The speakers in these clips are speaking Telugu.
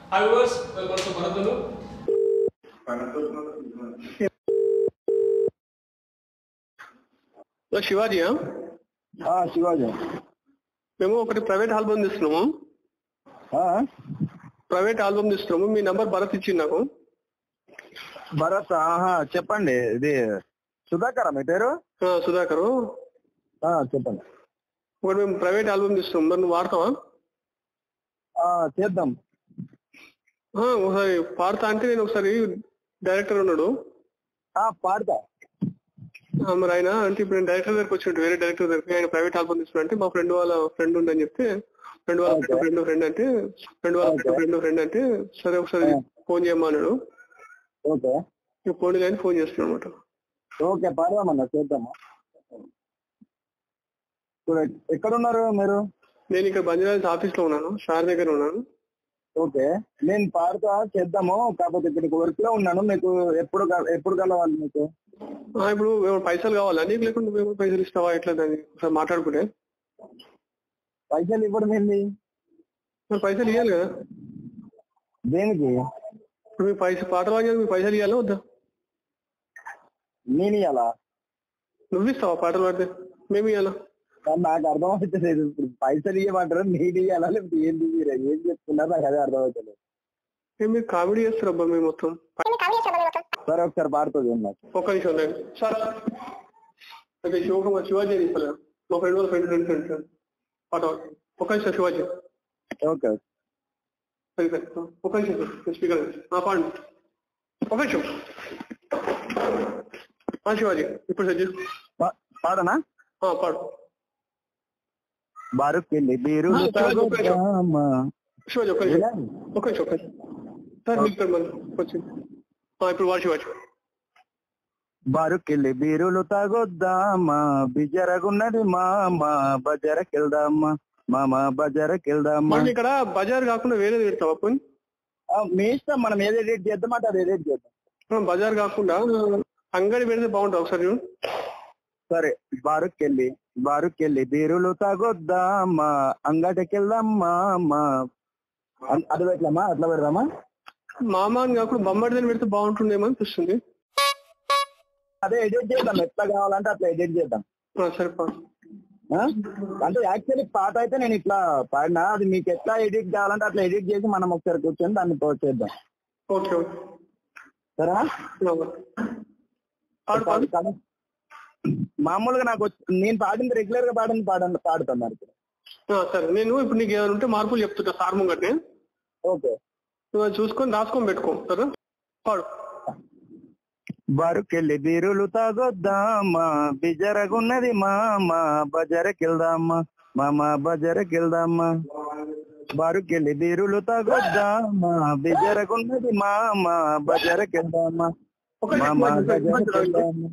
హాయ్ వ్యూవర్స్ వెల్కమ్ టు భరతులు శివాజీ ఆ, శివాజీ మేము ఒకటి ప్రైవేట్ ఆల్బమ్ తీస్తున్నాము ఆ, ప్రైవేట్ ఆల్బమ్ తీస్తున్నాము మీ నంబర్ భరత్ ఇచ్చింది నాకు భరత్ ఆహా చెప్పండి ఇది సుధాకరా మీ పేరు ఆ, సుధాకరు ఆ, చెప్పండి ఒకటి మేము ప్రైవేట్ ఆల్బమ్ తీస్తున్నాం మరి నువ్వు వాడతావా ఆ, చేద్దాం ఆ, ఒకసారి పాడతా అంటే నేను ఒకసారి డైరెక్టర్ ఉన్నాడు ఆ, పాడతా ఆ, మరి ఆయన అంటే ఇప్పుడు నేను డైరెక్టర్ దగ్గరికి వచ్చినట్టు వేరే డైరెక్టర్ దగ్గరికి ఆయన ప్రైవేట్ ఆల్బమ్ తీసుకున్నా అంటే మా ఫ్రెండ్ వాళ్ళ ఫ్రెండ్ ఉందని చెప్తే ఫ్రెండ్ వాళ్ళ Okay. ఫ్రెండ్ ఫ్రెండ్ అంటే ఫ్రెండ్ వాళ్ళ Okay. ఫ్రెండ్ ఫ్రెండ్ అంటే సరే ఒకసారి Yeah. ఫోన్ చేయమన్నాడు ఓకే ఇక ఫోన్ కానీ ఫోన్ చేస్తున్నాడు అనమాట ఓకే పాడదామన్నా చేద్దామా ఇప్పుడు ఎక్కడున్నారు మీరు నేను ఇక్కడ బంజారాస్ ఆఫీస్ లో ఉన్నాను సార్ దగ్గర ఉన్నాను ఓకే నేను పాడతా చేద్దాము కాకపోతే ఇప్పుడు వర్క్ లో ఉన్నాను మీకు ఎప్పుడు క- ఎప్పుడు కలవాలి మీకు ఆ, ఇప్పుడు ఏమైనా పైసలు కావాలా నీకు లేకుండా నువ్వేమో పైసలు ఇస్తావా ఎట్లా దాన్ని ఒకసారి మాట్లాడుకుంటే పైసలు ఇవ్వడం ఏంది మరి పైసలు ఇవ్వాలి కదా దేనికి ఇప్పుడు మీ పైసలు పాట పాడినా మీ పైసలు ఇవ్వాలా వద్దా నేను ఇవ్వాలా నువ్వు ఇస్తావా పాటలు పాడితే మేము ఇవ్వాలా కానీ నాకు అర్థం అవుతలేదు ఇప్పుడు పైసలు ఇవ్వమంటారు నేను ఇవ్వాలా లేకపోతే ఏంటి మీరు ఏం చెప్తున్నారు నాకు అదే అర్థం అవుతలేదు ఏ, మీరు కామెడీ చేస్తారు అబ్బా మేము మొత్తం సరే ఒకసారి పాడుతుంది నాకు ఒక్క నిమిషం ఉండండి సార్ ఓకే శివకుమార్ శివాజీ అని చెప్పాను మా ఫ్రెండ్ వాళ్ళ ఫ్రెండ్ ఫ్రెండ్ ఫ్రెండ్ పాట పాడు. ఒక్క నిమిషం శివాజీ ఓకే సరే సరే ఒక్క నిమిషం స్పీకర్ ఆ పాడు ఒక నిమిషం ఆ శివాజీ ఇప్పుడు సజ్జు పా- పాడనా ఆ, పాడు బారుకెళ్ళి బీరు ఆ, శివాజీ, ఒక్క నిమిషం. శివాజీ ఒక్క నిమిషం ఒక్క నిమిషం ఒక్క నిమిషం సార్ మీకు ఇక్కడ మరి వచ్చింది ఆ, ఇప్పుడు వాడు శివాజీ బారుకెళ్ళి బీరులు తాగొద్దామా బిజరగున్నది మామ బజారకెళ్దామా మామ బజారకెళ్దామా మళ్ళీ ఇక్కడ బజార్ కాకుండా వేరేది పెడతావా పోనీ ఆ, మీ ఇష్టం మనం ఏది ఎడిట్ చేద్దామంటే అది ఎడిట్ చేద్దాం మనం బజార్ కాకుండా అంగడి పెడితే బాగుంటుంది ఒకసారి చూడు సరే బారుకెళ్ళి బారుకెళ్ళి బీరులు తాగొద్దామా అంగటికెళ్దామా మా అన్- అది పెట్టామా అట్లా పెడదామా మామ అని కాకుండా బొమ్మడిదని పెడితే బాగుంటుందేమో అనిపిస్తుంది అదే ఎడిట్ చేద్దాం ఎట్లా కావాలంటే అట్లా ఎడిట్ చేద్దాం ఆ, సరే పా ఆ? అంటే యాక్చువల్లీ పాట అయితే నేను ఇట్లా పాడినా అది మీకు ఎట్లా ఎడిట్ కావాలంటే అట్లా ఎడిట్ చేసి మనం ఒకసారి కూర్చొని దాన్ని పోస్ట్ చేద్దాం ఓకే ఓకే సరేనా పాడు పాడు కానీ మామూలుగా నాకు వచ్చి- నేను పాడింది రెగ్యులర్ గా పాడింది పాడండి పాడుతాను మరి ఇప్పుడు. ఆ, సరే నేను ఇప్పుడు నీకు ఏమైనా ఉంటే మార్పులు చెప్తుంటా సార్ ముంగట్నే ఓకే నువ్వు అది చూసుకొని రాసుకొని పెట్టుకో సరే పాడు బరుకెళ్ళి బీరులు తాగొద్దామా బిజరగున్నది మామ బజారకెళ్దామా మామ బజారకెళ్దామా బరుకెళ్ళి బీరులు తాగొద్దామా బిజరగున్నది మామ బజారకెళ్దామా ఒక మామ నిమిషం, బజారకెళ్దామా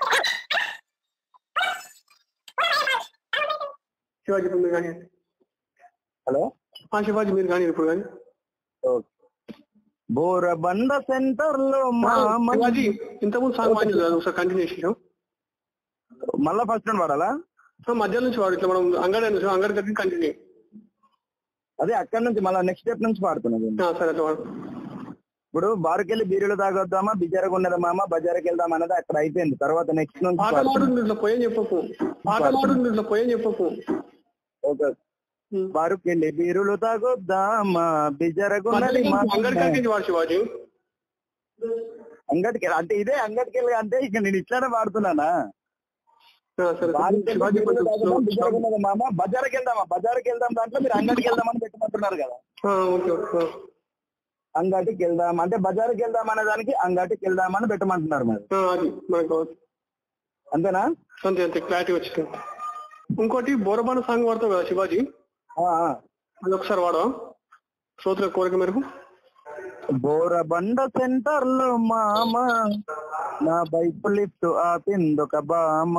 శివాజీ ఇప్పుడు మీరు కానీ హలో ఆ శివాజీ మీరు కానీ ఇప్పుడు కానీ ఓకే బోరబండ సెంటర్ లో మామ శివాజీ ఇంతకుముందు సాంగ్ వాడింది కదా ఒకసారి కంటిన్యూషన్ మళ్ళా ఫస్ట్ నుండి వాడాలా మధ్యాహ్నం నుంచి వాడు ఇట్లా మనం అంగడి నుంచి అంగడి కట్టి కంటిన్యూ అదే అక్కడ నుంచి మళ్ళా నెక్స్ట్ స్టెప్ నుంచి పాడుతున్నది సరే అట్లా వాడు ఇప్పుడు బారుకెళ్ళి బీరులు తాగొద్దామా బిజరగున్నది మామ బజార్కి వెళ్దాం అన్నది అక్కడ అయిపోయింది తర్వాత నెక్స్ట్ నుంచి పాట పాడుతున్నది. మాడు ఇట్లా పోయని చెప్పకు పాట మాడు ఇట్లా పోయని చెప్పకు ఓకే ఉమ్. బారుకెళ్ళి బీరులు తాగొద్దామా బిజరగున్నది మామ అంగడి కట్టి వాడు శివాజీ అంగడికి అంటే ఇదే అంగడికి వెళ్ళి అంటే ఇక నేను ఇట్లానే పాడుతున్నానా ఆ, సరే బారుకెళ్ళి శివాజీ బీరులు తాగొద్దాం, కొంచెం బిజరగున్నది మామ బజార్కి వెళ్దామా బజార్కి వెళ్దాం దాంట్లో మీరు అంగడికి వెళ్దామని పెట్టమంటున్నారు కదా ఆ, ఓకే ఓకే ఆ. అంగటికి వెళ్దాం అంటే బజార్కి వెళ్దాం అనే దానికి అంగటికి వెళ్దామని పెట్టమంటున్నారు మరి ఆ, అది మనకు కావాలి. అంతేనా అంతే అంతే క్లారిటీ వచ్చింది ఇంకోటి బోరబాన సాంగ్ వాడతావు కదా శివాజీ ఆ, ఆ. అది ఒకసారి వాడవా శ్రోతల కోరిక మేరకు బోరబండ సెంటర్ లో మామ నా బైక్ లిఫ్ట్ ఆపిందొక బామ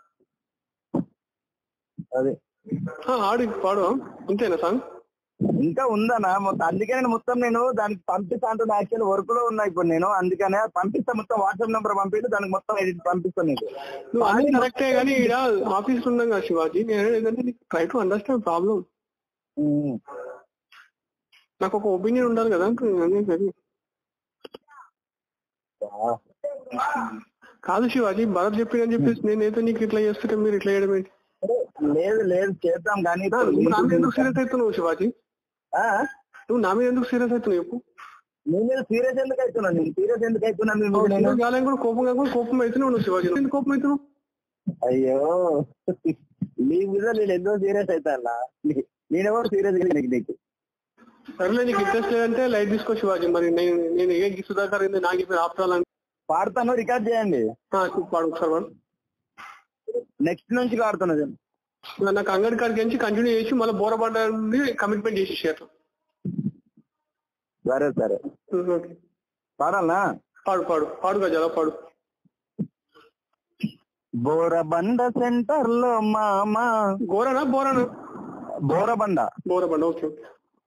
అదే ఆ, ఆడు పాడు అంతేనా సాంగ్ ఇంకా ఉందనా మొత్తం అందుకే నేను మొత్తం నేను దానికి పంపిస్తా అంటున్నా యాక్చువల్ వర్క్ లో ఉన్నా ఇప్పుడు నేను అందుకనే పంపిస్తా మొత్తం వాట్సాప్ నెంబర్ పంపించి దానికి మొత్తం ఎడిట్ పంపిస్తాను నీకు నువ్వు అన్ని కరెక్టే కానీ ఇక్కడ ఆఫీస్ ఉన్నాం కదా శివాజీ నేను ఏంటంటే try to understand problem um. నాకు ఒక ఒపీనియన్ ఉండాలి కదా అదే సరే. కాదు శివాజీ భరత్ చెప్పిందని చెప్పేసి నేనైతే నీకు ఇట్లా చేస్తుంటే మీరు ఇట్లా చేయడం ఏంటి లేదు లేదు చేద్దాం కానీ నా- నువ్వు నా మీద ఎందుకు సీరియస్ అవుతున్నావు శివాజీ ఆ? నువ్వు నా మీద ఎందుకు సీరియస్ అవుతున్నావు చెప్పు నీ మీద సీరియస్ ఎందుకు అవుతున్నా నేను సీరియస్ ఎందుకు అవుతున్నా మీ మీద నేను గాలం కూడా కోపం కాకుండా కోపం అవుతున్నావు నువ్వు శివాజీ ఎందుకు కోపం అవుతున్నావు అయ్యో నీ మీద నేను ఎంతో సీరియస్ అవుతా నేనెవరు సీరియస్ నీకు నీకు సరేలే నీకు ఇంట్రెస్ట్ లేదంటే లైట్ తీసుకో శివాజీ మరి నేను నేను ఏ సుధాకర్ ఏంది నాకు ఇప్పుడు ఆపుతాలని పాడతాను రికార్డ్ చేయండి పాడు ఒకసారి వాడు నెక్స్ట్ నుంచి పాడుతున్నా నేను నాకు అంగడి కాడికి నుంచి కంటిన్యూ చేసి మళ్ళీ బోరబండ నుండి కమిట్మెంట్ చేసేసి అట్లా సరే సరే ఓకే పాడాలనా పాడు పాడు పాడు గజాల పాడు బోరబండ సెంటర్ లో మామ గోరనా బోరనా Borabanda Borabanda okay okay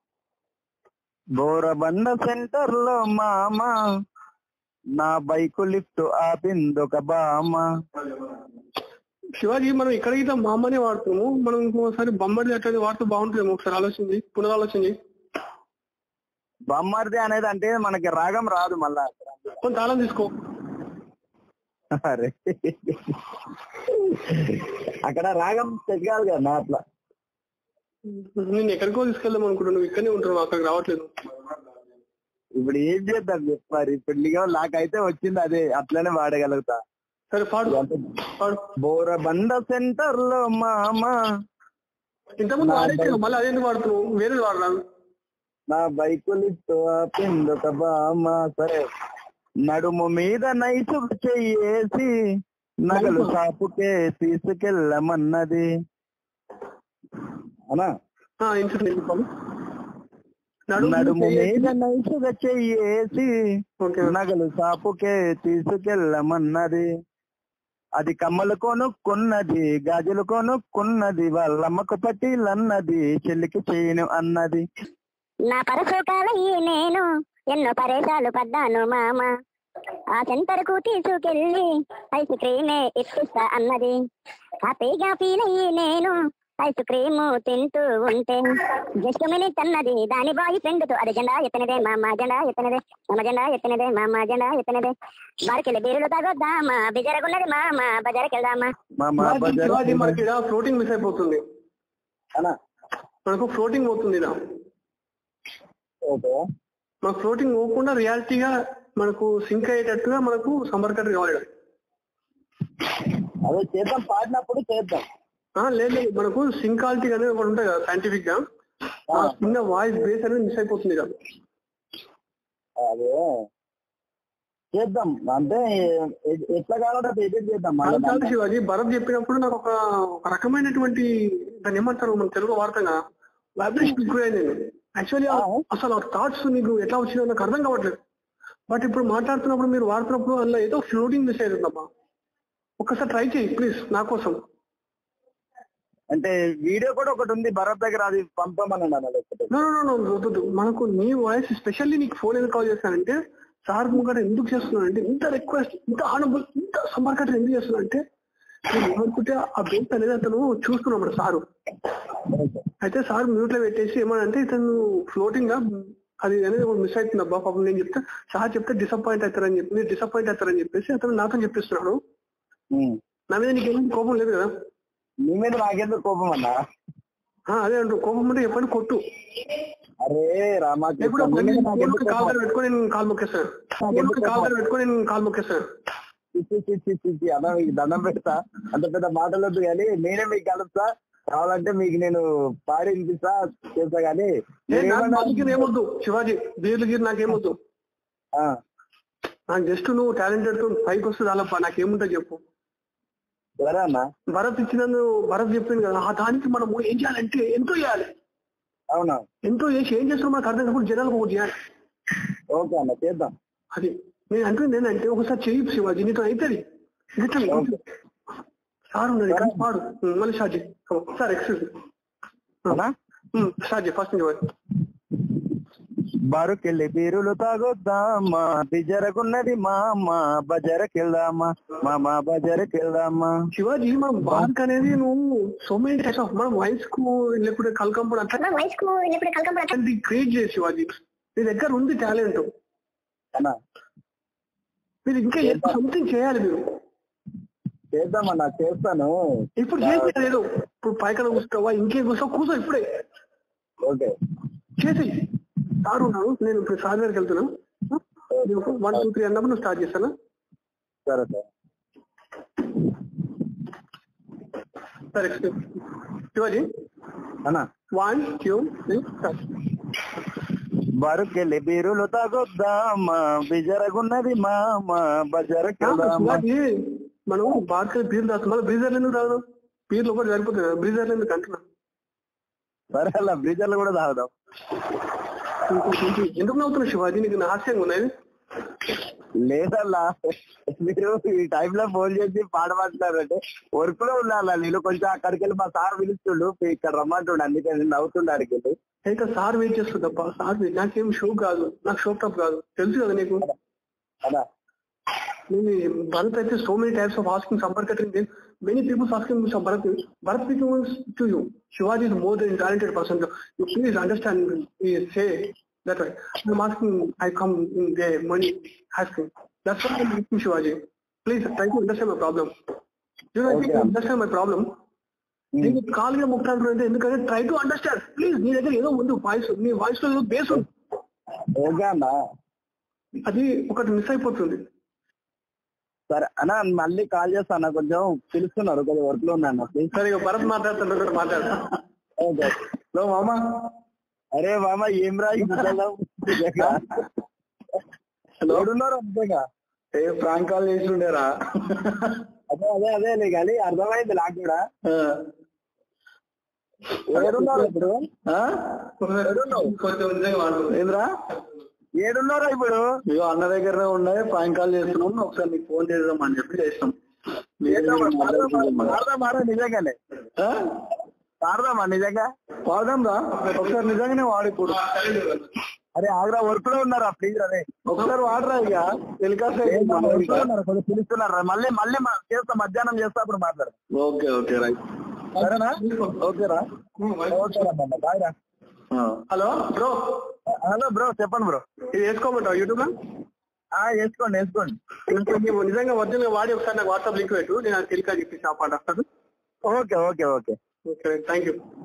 Borabanda centre లో మామ నా బైకు లిఫ్ట్ ఆపిందొక బామ శివాజీ మనం ఇక్కడ గిట్లా మా అమ్మనే వాడుతున్నాము మనం ఇంకోసారి బొమ్మడి అట్లా వాడితే బాగుంటుందేమో ఒకసారి ఆలోచించి పునరాలోచించి బామ్మర్ది అనేది అంటే మనకి రాగం రాదు మళ్ళా కొంత తాళం తీసుకో అరే అక్కడ రాగం తెగాలి కదా నా అట్లా నేను ఎక్కడికో తీసుకెళ్దాం అనుకుంటున్నాను నువ్వు ఇక్కడనే ఉంటున్నావు అక్కడికి రావట్లేదు ఇప్పుడు ఏం చేద్దాం చెప్పారు ఇప్పుడు నీకు నాకైతే వచ్చింది అదే అట్లనే వాడగలుగుతా సరే పాడు పాడు బోరబండ సెంటర్ లో మామ ఇంతకుముందు వాడేసి మళ్ళీ అదేందుకు వాడుతున్నావు వేరే వాడరాదు నా బైకు లిఫ్ట్ ఆపిందొక బామ సరే నడుము మీద నైసు చెయ్యేసి నగలు షాపుకే తీసుకెళ్ళమన్నది అనా ఇన్సిడెంట్ నడుము మీద నైసుగా చెయ్యేసి ఓకే నగలు షాపుకే తీసుకెళ్ళమన్నది అది కమ్మలు కొనుక్కున్నది గాజులు కొనుక్కున్నది వాళ్ళమ్మకు పట్టిలన్నది చెల్లికి చేయను అన్నది నా పరసోకాలయ్యి నేను ఎన్నో పరేషాలు పడ్డాను మామ ఆ సెంటర్ కు తీసుకెళ్లి ఐస్ క్రీమే ఇప్పిస్తా అన్నది హ్యాపీగా ఫీల్ అయ్యి నేను ఐస్ క్రీమ్ తింటూ ఉంటే జస్ట్ మినిట్ అన్నది దాని బాయ్ ఫ్రెండ్ తో అది జెండా ఎత్తనదే మామ జెండా ఎత్తనదే మామ జెండా ఎత్తనదే మామ జెండా ఎత్తనదే బారికెళ్ళి బీరులు తాగొద్దామా బిజరగున్నది మామ బజార్కి వెళ్దామా మా మా బజార్ శివాజీ మనకి ఇలా ఫ్లోటింగ్ మిస్ అయిపోతుంది అనా మనకు ఫ్లోటింగ్ పోతుంది ఇలా ఓకే మనకు ఫ్లోటింగ్ పోకుండా రియాలిటీగా మనకు సింక్ అయ్యేటట్టుగా మనకు సంపర్కం కావాలి ఈడ. అదే చేద్దాం పాడినప్పుడు చేద్దాం ఆ, లేదు లేదు మనకు సింకాలిటీ అనేది ఒకటి ఉంటుంది కదా సైంటిఫిక్ గా ఆ చిన్న వాయిస్ బేస్ అనేది మిస్ అయిపోతుంది ఇలా అదే చేద్దాం అంటే ఎ- ఎట్లా కావాలంటే అట్లా ఎడిట్ చేద్దాం మళ్ళీ కాదు కాదు శివాజీ భరత్ చెప్పినప్పుడు నాకు ఒక ఒక రకమైనటువంటి దాన్ని ఏమంటారు మన తెలుగు వార్తగా వైబ్రేషన్ ఎక్కువైంది యాక్చువల్లీ అసలు ఆ థాట్స్ నీకు ఎట్లా వచ్చిందో నాకు అర్థం కావట్లేదు బట్ ఇప్పుడు మాట్లాడుతున్నప్పుడు మీరు వాడుతున్నప్పుడు అందులో ఏదో ఫ్లోటింగ్ మిస్ అవుతుందమ్మా ఒక్కసారి ట్రై చేయి ప్లీజ్ నా కోసం అంటే వీడియో కూడా ఒకటి ఉంది భరత్ దగ్గర అది పంపమని అన్నాను లేకపోతే నో నో నో వద్దు మనకు నీ వాయిస్ స్పెషల్లీ నీకు ఫోన్ ఎందుకు కాల్ చేస్తానంటే సార్ ముంగట ఎందుకు చేస్తున్నానంటే ఇంత రిక్వెస్ట్ ఇంత ఆనబుల్ ఇంత సంపర్కం ఎందుకు చేస్తున్నానంటే నేను ఏమనుకుంటే ఆ బెంచ్ అనేది అతను చూస్తున్నాడు సారు అయితే సార్ మ్యూట్ లో పెట్టేసి ఏమనంటే ఇతను ఫ్లోటింగ్ గా అది అనేది మిస్ అవుతుంది అబ్బా పాపం నేను చెప్తే సార్ చెప్తే డిసప్పాయింట్ అవుతారని చెప్పి మీరు డిసప్పాయింట్ అవుతారని చెప్పేసి అతను నాతో చెప్పిస్తున్నాడు ఉమ్. నా మీద నీకు ఏమైనా కోపం లేదు కదా నీ మీద నాకెందుకు కోపం అన్నా ఆ, అదే అంటూ కోపం అంటే చెప్పండి కొట్టు అరే ఇప్పుడు రామాకృష్ణ నీ మీద నాకెందుకు కాల్ కోపం? దగ్గర పెట్టుకొని నేను కాల్ మొక్కేస్తాను ఫోన్కి కాల్ దగ్గర పెట్టుకొని నేను కాల్ మొక్కేస్తాను చి, చి, చి, చి, చి, చి, అన్న మీకు దండం పెడతా అంత పెద్ద మాటలు వద్దు కానీ నేనే మీకు కలుపుతా కావాలంటే మీకు నేను పాడి వినిపిస్తా చేస్తా కానీ ఏ, నాకు బాధ్యత ఏమొద్దు శివాజీ బీర్లు గీరు నాకేమొద్దు ఆ, నాకు జస్ట్ నువ్వు టాలెంటెడ్ తో పైకి వస్తుంది అలాపా నాకేముంటుంది చెప్పు సరే అన్న భరత్ ఇచ్చినందు భరత్ చెప్పింది కదా ఆ దానికి మనం ఏం చేయాలంటే ఎంతో చేయాలి అవునా ఎంతో చేసి ఏం చేస్తున్నాం మనకు అర్థం కాకుండా జనాలకు ఒకటి చేయాలి ఓకే అన్న చేద్దాం అది నేను అంటుంది ఏంటంటే ఒకసారి చెయ్యి శివాజీ నీతో అవుతుంది ఓకే. సార్ ఉన్నది కానీ పాడు ఉమ్, మళ్ళీ స్టార్ట్ చేయి సార్ ఎక్స్క్యూజ్ అన్నా స్టార్ట్ చేయి ఫస్ట్ నుంచి బారుకెళ్ళి బీరులు తాగొద్దామా బిజరకున్నది మామ బజరకెళ్దామా మామ బజరకెళ్దామా శివాజీ మనం బార్క్ అనేది నువ్వు సో మెనీ టైప్స్ ఆఫ్ మనం వాయిస్ కు లేకపోతే కలకంపడు అట్లా వయస్ కు ఇప్పుడు కలకం క్రియేట్ చేసి శివాజీ నీ దగ్గర ఉంది టాలెంట్ అన్నా మీరు ఇంకా సంథింగ్ చేయాలి మీరు చేద్దామన్నా చేస్తాను ఇప్పుడు చేసి లేదు ఇప్పుడు పైకన కూర్చోవా ఇంకే కూర్చో కూర్చో ఇప్పుడే ఓకే చేసి సార్ ఉన్నాను నేను ఇప్పుడు సార్ దగ్గరికి వెళ్తున్నాను వన్ టూ త్రీ అన్నప్పుడు నువ్వు స్టార్ట్ చేస్తాను సరే సార్ సరే శివాజీ అన్నా వన్ టూ త్రీ స్టార్ట్ బరుకెళ్ళి బీరులు తాగొద్దామా బిజరగున్నది మామ బజరకెళ్దామా శివాజీ మనం బాగా బీర్ తాగుతాం మళ్ళీ బ్రీజర్లు ఎందుకు తాగడం బీర్లు ఒకటి సరిపోతుంది కదా బ్రీజర్లు ఎందుకు అంటున్నా సరే అలా బ్రీజర్లు కూడా తాగుదాం ఎందుకు నవ్వుతున్నావు శివాజీ నీకు నా హాస్యంగా ఉన్నది లేదల్లా మీరు ఈ టైంలో ఫోన్ చేసి పాట పాడుతున్నారంటే వర్క్ లో ఉండాలా నేను కొంచెం అక్కడికి వెళ్ళి మా సార్ పిలుస్తుండు ఇక్కడ రమ్మంటుండు అందుకని నవ్వుతుండు అక్కడికి వెళ్ళి అయితే సార్ వెయిట్ చేస్తుంది తప్ప సార్ wait- నాకేం షో కాదు నాకు షో టాప్ కాదు తెలుసు కదా నీకు అదా నేను భరత్ అయితే so many types of asking సంపర్క many peoples asking Bharat Bharat peoples to you Shivaji is more then talented person you please understand say that why I'm asking I come in they money asking that's why I'm asking Shivaji please try to understand my problem you know Okay. Understand my problem నేను కాలుగా ముక్తాడు ఎందుకంటే ట్రై టు అండర్స్టాండ్ ప్లీజ్ నీ దగ్గర ఏదో ఉంది వాయిస్ నీ వాయిస్ లో ఏదో బేస్ ఉంది ఓకే అన్నా అది ఒకటి మిస్ అయిపోతుంది సరే అన్న మళ్ళీ కాల్ చేస్తాను కొంచెం పిలుస్తున్నారు కొంచెం వర్క్ లో ఉన్నా అన్న ప్లీజ్ సరే ఇక భరత్ మాట్లాడుతుంటే మాట్లాడు ఓకే హలో మామ అరే మామ ఏం రా ఈ గుడ్డలో? ఏడున్నారు అంతేగా ఏ ప్రాంక్ కాల్ చేసి ఉండేరా అదే అదే అదే లే కానీ అర్థమైంది నాకు కూడా ఏడున్నారు ఇప్పుడు కొంచెం నిజంగా మాట్లాడు ఏంద్రా ఏడున్నారా ఇప్పుడు ఇగో అన్న దగ్గరనే ఉన్నాయి ప్రాంక్ కాల్ చేస్తున్నాం ఒకసారి నీకు ఫోన్ చేద్దాం అని చెప్పి చేస్తాం పాడదాం మారా నిజంగానే ఆ? పాడదామా నిజంగా వాడదాం రా ఒకసారి నిజంగానే వాడు ఇప్పుడు అరే ఆగ్రా వర్క్ లో ఉన్నారా ప్లీజ్ అదే ఒకసారి వాడరా ఇక టెలికాస్ట్ వర్క్ లో ఉన్నారు కొంచెం పిలుస్తున్నారా మళ్ళీ మళ్ళీ మా- చేస్తా మధ్యాహ్నం చేస్తా అప్పుడు మాట్లాడు ఓకే ఓకే రైట్ సరేనా ఓకేరా ఓకేరా అన్న బాయ్ రా హలో బ్రో హలో బ్రో చెప్పండి బ్రో ఇది వేసుకోమంటావు యూట్యూబ్ లో ఆ వేసుకోండి వేసుకోండి ఇప్పుడు నీవు నిజంగా ఒరిజినల్ వాడి ఒకసారి నాకు వాట్సాప్ లింక్ పెట్టు నేను టెలికాస్ట్ చెప్పేసి ఆ పాట వస్తాను okay okay okay okay thank you